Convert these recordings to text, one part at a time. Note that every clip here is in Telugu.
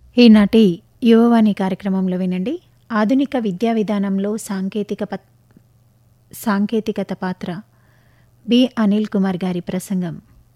ఈనాటి యువవాణి కార్యక్రమంలో వినండి ఆధునిక విద్యా విధానంలో సాంకేతిక పత్- సాంకేతికత పాత్ర బి అనిల్ కుమార్ గారి ప్రసంగం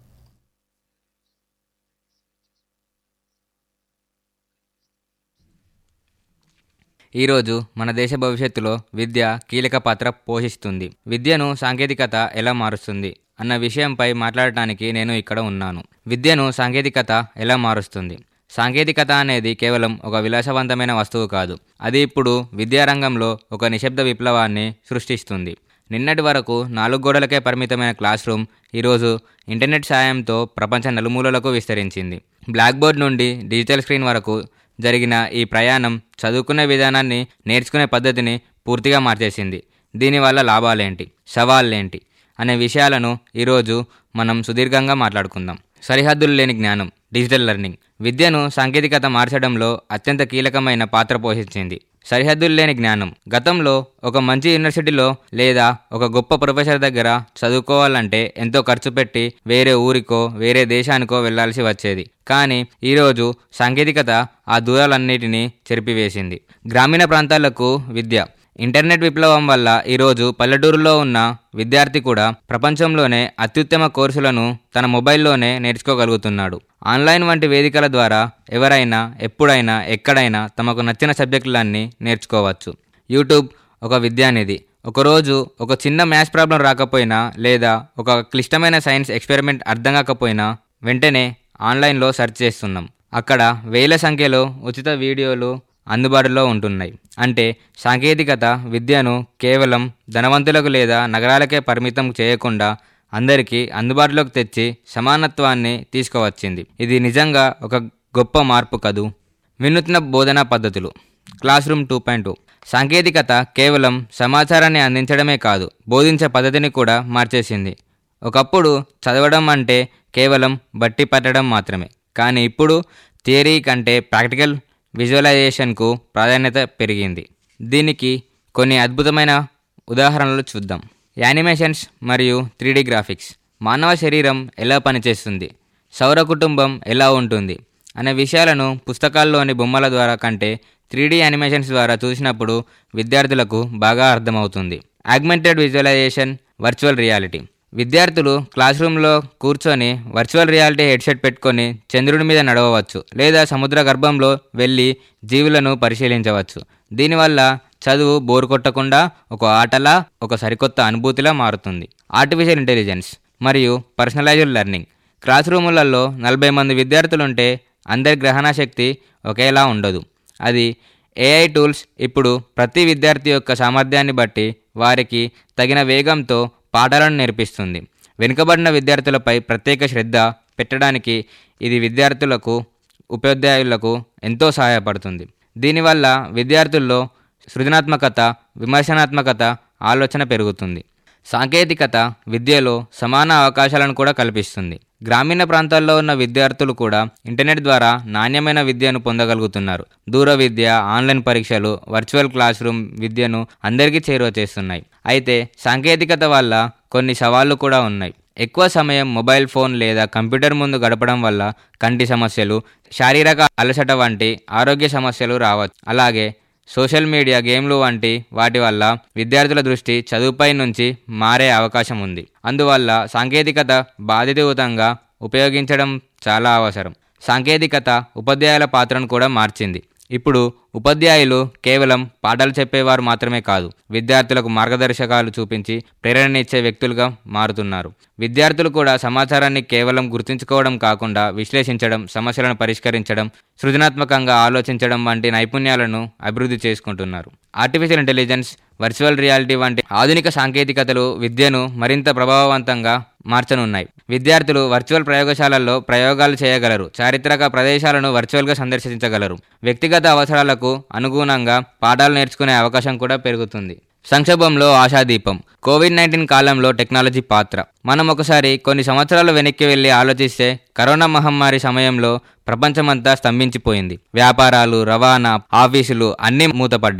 ఈరోజు మన దేశ భవిష్యత్తులో విద్య కీలక పాత్ర పోషిస్తుంది విద్యను సాంకేతికత ఎలా మారుస్తుంది అన్న విషయంపై మాట్లాడటానికి నేను ఇక్కడ ఉన్నాను విద్యను సాంకేతికత ఎలా మారుస్తుంది సాంకేతికత అనేది కేవలం ఒక విలాసవంతమైన వస్తువు కాదు అది ఇప్పుడు విద్యారంగంలో ఒక నిశ్శబ్ద విప్లవాన్ని సృష్టిస్తుంది నిన్నటి వరకు నాలుగు గోడలకే పరిమితమైన క్లాస్ రూమ్ ఈరోజు ఇంటర్నెట్ సాయంతో ప్రపంచ నలుమూలలకు విస్తరించింది బ్లాక్ బోర్డ్ నుండి డిజిటల్ స్క్రీన్ వరకు జరిగిన ఈ ప్రయాణం చదువుకునే విధానాన్ని నేర్చుకునే పద్ధతిని పూర్తిగా మార్చేసింది దీనివల్ల లాభాలేంటి సవాళ్ళేంటి అనే విషయాలను ఈరోజు మనం సుదీర్ఘంగా మాట్లాడుకుందాం సరిహద్దులు లేని జ్ఞానం డిజిటల్ లెర్నింగ్ విద్యను సాంకేతికత మార్చడంలో అత్యంత కీలకమైన పాత్ర పోషించింది సరిహద్దులు లేని జ్ఞానం గతంలో ఒక మంచి యూనివర్సిటీలో లేదా ఒక గొప్ప ప్రొఫెసర్ దగ్గర చదువుకోవాలంటే ఎంతో ఖర్చు పెట్టి వేరే ఊరికో వేరే దేశానికో వెళ్లాల్సి వచ్చేది కానీ ఈరోజు సాంకేతికత ఆ దూరాలన్నిటినీ చెరిపివేసింది గ్రామీణ ప్రాంతాలకు విద్య ఇంటర్నెట్ విప్లవం వల్ల ఈరోజు పల్లెటూరులో ఉన్న విద్యార్థి కూడా ప్రపంచంలోనే అత్యుత్తమ కోర్సులను తన మొబైల్లోనే నేర్చుకోగలుగుతున్నాడు ఆన్లైన్ వంటి వేదికల ద్వారా ఎవరైనా ఎప్పుడైనా ఎక్కడైనా తమకు నచ్చిన సబ్జెక్టులన్నీ నేర్చుకోవచ్చు యూట్యూబ్ ఒక విద్యానిధి ఒకరోజు ఒక చిన్న మ్యాథ్స్ ప్రాబ్లం రాకపోయినా లేదా ఒక క్లిష్టమైన సైన్స్ ఎక్స్పెరిమెంట్ అర్థం కాకపోయినా వెంటనే ఆన్లైన్లో సెర్చ్ చేస్తున్నాం అక్కడ వేల సంఖ్యలో ఉచిత వీడియోలు అందుబాటులో ఉంటున్నాయి అంటే సాంకేతికత విద్యను కేవలం ధనవంతులకు లేదా నగరాలకే పరిమితం చేయకుండా అందరికీ అందుబాటులోకి తెచ్చి సమానత్వాన్ని తీసుకువచ్చింది ఇది నిజంగా ఒక గొప్ప మార్పు కదూ వినూత్న బోధనా పద్ధతులు classroom two point two సాంకేతికత కేవలం సమాచారాన్ని అందించడమే కాదు బోధించే పద్ధతిని కూడా మార్చేసింది ఒకప్పుడు చదవడం అంటే కేవలం బట్టి పట్టడం మాత్రమే కానీ ఇప్పుడు థియరీ కంటే ప్రాక్టికల్ విజువలైజేషన్కు ప్రాధాన్యత పెరిగింది దీనికి కొన్ని అద్భుతమైన ఉదాహరణలు చూద్దాం యానిమేషన్స్ మరియు త్రీడీ గ్రాఫిక్స్ మానవ శరీరం ఎలా పనిచేస్తుంది సౌర కుటుంబం ఎలా ఉంటుంది అనే విషయాలను పుస్తకాల్లోని బొమ్మల ద్వారా కంటే త్రీడీ యానిమేషన్స్ ద్వారా చూసినప్పుడు విద్యార్థులకు బాగా అర్థమవుతుంది ఆగ్మెంటెడ్ విజువలైజేషన్ వర్చువల్ రియాలిటీ విద్యార్థులు క్లాస్ రూమ్లో కూర్చొని వర్చువల్ రియాలిటీ హెడ్సెట్ పెట్టుకొని చంద్రుడి మీద నడవవచ్చు లేదా సముద్ర గర్భంలో వెళ్ళి జీవులను పరిశీలించవచ్చు దీనివల్ల చదువు బోరు కొట్టకుండా ఒక ఆటలా ఒక సరికొత్త అనుభూతిలా మారుతుంది ఆర్టిఫిషియల్ ఇంటెలిజెన్స్ మరియు పర్సనలైజ్డ్ లెర్నింగ్ క్లాస్ రూములలో నలభై మంది విద్యార్థులుంటే అందరి గ్రహణ శక్తి ఒకేలా ఉండదు అది ఏఐ టూల్స్ ఇప్పుడు ప్రతి విద్యార్థి యొక్క సామర్థ్యాన్ని బట్టి వారికి తగిన వేగంతో పాఠాలను నేర్పిస్తుంది వెనుకబడిన విద్యార్థులపై ప్రత్యేక శ్రద్ధ పెట్టడానికి ఇది విద్యార్థులకు ఉపాధ్యాయులకు ఎంతో సహాయపడుతుంది దీనివల్ల విద్యార్థుల్లో సృజనాత్మకత విమర్శనాత్మకత ఆలోచన పెరుగుతుంది సాంకేతికత విద్యలో సమాన అవకాశాలను కూడా కల్పిస్తుంది గ్రామీణ ప్రాంతాల్లో ఉన్న విద్యార్థులు కూడా ఇంటర్నెట్ ద్వారా నాణ్యమైన విద్యను పొందగలుగుతున్నారు దూర విద్య ఆన్లైన్ పరీక్షలు వర్చువల్ క్లాస్ రూమ్ విద్యను అందరికీ చేరువ చేస్తున్నాయి అయితే సాంకేతికత వల్ల కొన్ని సవాళ్లు కూడా ఉన్నాయి ఎక్కువ సమయం మొబైల్ ఫోన్ లేదా కంప్యూటర్ ముందు గడపడం వల్ల కంటి సమస్యలు శారీరక అలసట వంటి ఆరోగ్య సమస్యలు రావచ్చు అలాగే సోషల్ మీడియా గేమ్లు వంటి వాటి వల్ల విద్యార్థుల దృష్టి చదువుపై నుంచి మారే అవకాశం ఉంది అందువల్ల సాంకేతికత బాధితయుతంగా ఉపయోగించడం చాలా అవసరం సాంకేతికత ఉపాధ్యాయుల పాత్రను కూడా మార్చింది ఇప్పుడు ఉపాధ్యాయులు కేవలం పాఠాలు చెప్పేవారు మాత్రమే కాదు విద్యార్థులకు మార్గదర్శకాలు చూపించి ప్రేరణనిచ్చే వ్యక్తులుగా మారుతున్నారు విద్యార్థులు కూడా సమాచారాన్ని కేవలం గుర్తుంచుకోవడం కాకుండా విశ్లేషించడం సమస్యలను పరిష్కరించడం సృజనాత్మకంగా ఆలోచించడం వంటి నైపుణ్యాలను అభివృద్ధి చేసుకుంటున్నారు ఆర్టిఫిషియల్ ఇంటెలిజెన్స్ వర్చువల్ రియాలిటీ వంటి ఆధునిక సాంకేతికతలు విద్యను మరింత ప్రభావవంతంగా మార్చనున్నాయి విద్యార్థులు వర్చువల్ ప్రయోగశాలల్లో ప్రయోగాలు చేయగలరు చారిత్రక ప్రదేశాలను వర్చువల్గా సందర్శించగలరు వ్యక్తిగత అవసరాలకు అనుగుణంగా పాఠాలు నేర్చుకునే అవకాశం కూడా పెరుగుతుంది సంక్షోభంలో ఆశాదీపం కోవిడ్ నైన్టీన్ కాలంలో టెక్నాలజీ పాత్ర మనం ఒకసారి కొన్ని సంవత్సరాలు వెనక్కి వెళ్ళి ఆలోచిస్తే కరోనా మహమ్మారి సమయంలో ప్రపంచమంతా స్తంభించిపోయింది వ్యాపారాలు రవాణా ఆఫీసులు అన్నీ మూతపడ్డాయి